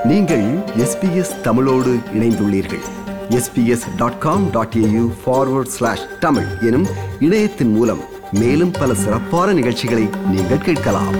நீங்கள் எஸ்பிஎஸ் தமிழோடு இணைந்துள்ளீர்கள் SBS dot com dot AU forward slash Tamil எனும் இணையத்தின் மூலம் மேலும் பல சிறப்பான நிகழ்ச்சிகளை நீங்கள் கேட்கலாம்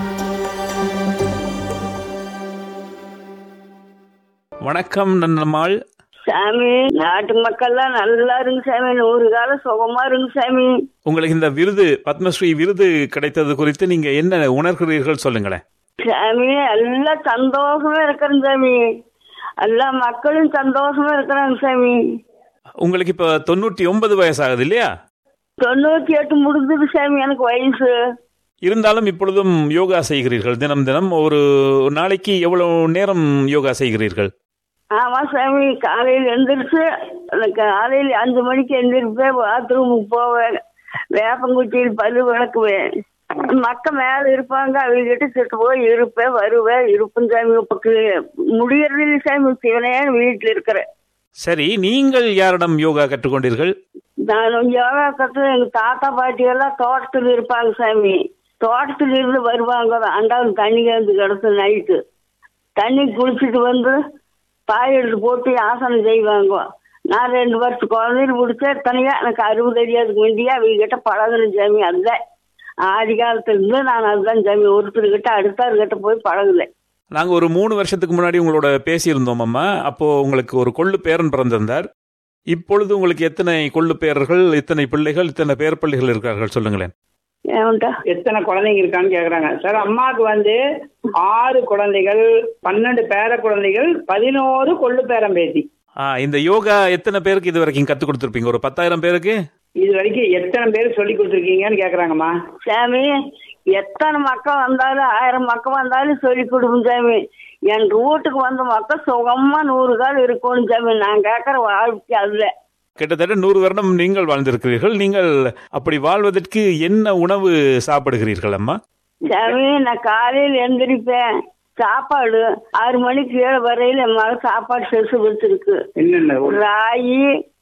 வணக்கம் நன்னம்மாள் சாமி நாட்டு மக்கள்லாம் நல்லா இருங்க சாமி நூறு காலம் சுகமா இருங்க சாமி உங்களுக்கு இந்த விருது பத்மஸ்ரீ விருது கிடைத்தது குறித்து நீங்க என்ன உணர்கிறீர்கள் சொல்லுங்களேன் சாமி எல்லாம் சந்தோஷமா இருக்கிறேன் சாமி எல்லா மக்களும் சந்தோஷமா இருக்கிறாங்க சாமி உங்களுக்கு இப்ப தொண்ணூற்றி ஒன்பது வயசாகுது இல்லையா தொண்ணூத்தி எட்டு முடிஞ்சது சாமி எனக்கு வயசு இருந்தாலும் இப்பொழுதும் யோகா செய்கிறீர்கள் தினம் தினம் ஒரு நாளைக்கு எவ்வளவு நேரம் யோகா செய்கிறீர்கள் ஆமா சாமி காலையில் எந்திரிச்சு எனக்கு காலையில் அஞ்சு மணிக்கு எந்திரிப்பேன் பாத்ரூமுக்கு போவேன் வேப்பங்குச்சியில் பல்லு விளக்குவேன் மக்க மேல இருப்பாங்க அவங்க கிட்ட சிட்டு போய் இருப்பேன் வருவேன் இருப்பேன் சாமி இப்ப முடியறதில்லை சாமி சிவனே வீட்டுல இருக்கிறேன் சரி நீங்கள் யாரிடம் யோகா கற்றுக்கொண்டீர்கள் நான் யோகா கத்து எங்க தாத்தா பாட்டி எல்லாம் தோட்டத்துல இருப்பாங்க சாமி தோட்டத்துல இருந்து வருவாங்க அண்டாவது தண்ணி கேந்து கிடத்து நைட்டு தண்ணி குளிச்சுட்டு வந்து பாய் எடுத்து போட்டு ஆசனம் செய்வாங்க நான் ரெண்டு வருஷம் குழந்தைகள் பிடிச்ச தனியா எனக்கு அறுபது அடியாதுக்கு வேண்டியா அவங்க கிட்ட பழகுன சாமி அதுதான் ஆதி காலத்துல இருந்து நான் அதுதான் சாமி ஒருத்தர்கிட்ட அடுத்தவர்கிட்ட போய் பழகுல நாங்க ஒரு மூணு வருஷத்துக்கு முன்னாடி உங்களோட பேசியிருந்தோம் அம்மா அப்போ உங்களுக்கு ஒரு கொள்ளு பேரன் பிறந்திருந்தார் இப்பொழுது உங்களுக்கு எத்தனை கொள்ளு பேரர்கள் இத்தனை பிள்ளைகள் இத்தனை பேர் பிள்ளைகள் இருக்கிறார்கள் சொல்லுங்களேன் ஏன்டா எத்தனை குழந்தைங்க இருக்கான்னு கேக்குறாங்க சார் அம்மாவுக்கு வந்து ஆறு குழந்தைகள் பன்னெண்டு பேர குழந்தைகள் பதினோரு கொள்ளு பேரம் பேத்தி ஆ இந்த யோகா எத்தனை பேருக்கு இது வரைக்கும் கற்றுக் கொடுத்துருப்பீங்க ஒரு பத்தாயிரம் பேருக்கு இது வரைக்கும் எத்தனை பேர் சொல்லி கொடுத்துருக்கீங்கன்னு கேக்குறாங்கம்மா சாமி எத்தனை மக்கள் வந்தாலும் ஆயிரம் மக்கள் வந்தாலும் சொல்லி கொடுக்கும் சாமி என் வீட்டுக்கு வந்த மக்கள் சுகமா நூறு கால் இருக்கணும் சாமி நான் கேட்கற வாழ்க்கை அதுல கிட்டத்தட்ட நூறு வருடம் நீங்கள் வாழ்ந்திருக்கிறீர்கள் நீங்கள் அப்படி வாழ்வதற்கு என்ன உணவு சாப்பிடுகிறீர்கள் அம்மா சாமி நான் காலையில் எந்திரிப்பேன் சாப்பாடு ஆறு மணிக்கு ஏழு வரையில என் மக சாப்பாடு செசு வச்சிருக்கு என்னென்ன ராகி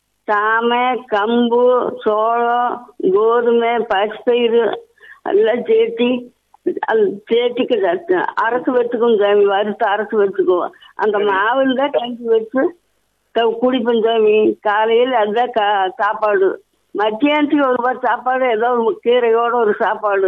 சாமை கம்பு சோளம் கோதுமை பச்சைப்பயிறு எல்லாம் சேர்த்தி அது சேர்த்திக்கு அரசு வச்சுக்கும் சாமி வறுத்து அரசு வச்சுக்குவோம் அந்த மாவில் தான் கஞ்சி வச்சு க- குடிப்பேன் சாமி காலையில் அதுதான் கா சாப்பாடு மத்தியானத்துக்கு ஒரு பார் சாப்பாடு ஏதோ ஒரு கீரையோட ஒரு சாப்பாடு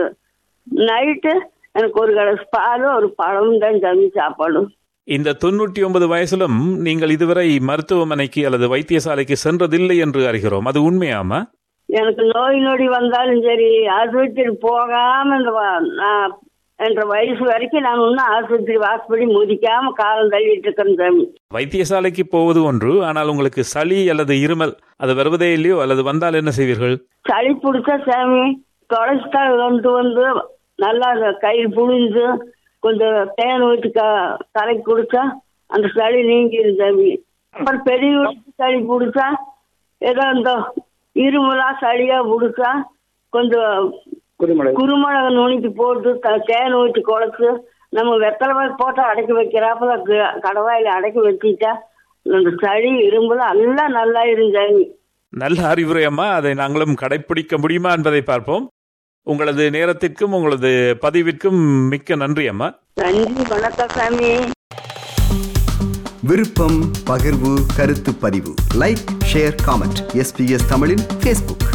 நைட்டு எனக்கு ஒரு கிளாஸ் பால் ஒரு பழமும் தான் சாமி சாப்பாடு இந்த தொண்ணூற்றி ஒன்பது வயசிலும் நீங்கள் இதுவரை மருத்துவமனைக்கு அல்லது வைத்தியசாலைக்கு சென்றதில்லை என்று அறிகிறோம் அது உண்மையாமா எனக்கு நோய் நொடி வந்தாலும் சரி ஆஸ்பத்திரி போகாம இந்த வ- நான் என்ற வயசு வரைக்கும் நான் இன்னும் ஆஸ்பத்திரி வாசப்படி முதிக்காம காலம் தள்ளிட்டு இருக்கிறேன் சாமி வைத்தியசாலைக்கு போவது ஒன்று ஆனால் உங்களுக்கு சளி அல்லது இருமல் அது வருவதே இல்லையோ அல்லது வந்தால் என்ன செய்வீர்கள் சளி பிடிச்சா சாமி துளசித்தாள் கொண்டு வந்து நல்லா அதை கையில் புழிஞ்சு கொஞ்சம் தேன் ஊற்றி க தலைக்கு குடிச்சா அந்த சளி நீங்கிடும் சாமி அப்புறம் பெரியவங்களுக்கு சளி பிடிச்சா ஏதோ இந்த இருமலா சளியா பிடிச்சா கொஞ்சம் குருமிளகு குருமிளகு நுணுக்கி போட்டு த- தேன் ஊற்றி குழச்சு நம்ம வெத்தலை பாக்கு போட்டு அடக்கி வைக்கிறாப்புல க- கடவாயில அடக்கி வச்சுட்டா அந்த சளி இரும்புல எல்லாம் நல்லா இருந்தாங்க நல்ல அறிவுரை அம்மா அதை நாங்களும் கடைப்பிடிக்க முடியுமா என்பதை பார்ப்போம் உங்களது நேரத்திற்கும் உங்களது பதிவிற்கும் மிக்க நன்றி அம்மா நன்றி வணக்கம் சாமி விருப்பம் பகிர்வு கருத்து பதிவு லைக் ஷேர் காமெண்ட் எஸ்பிஎஸ் தமிழின் ஃபேஸ்புக்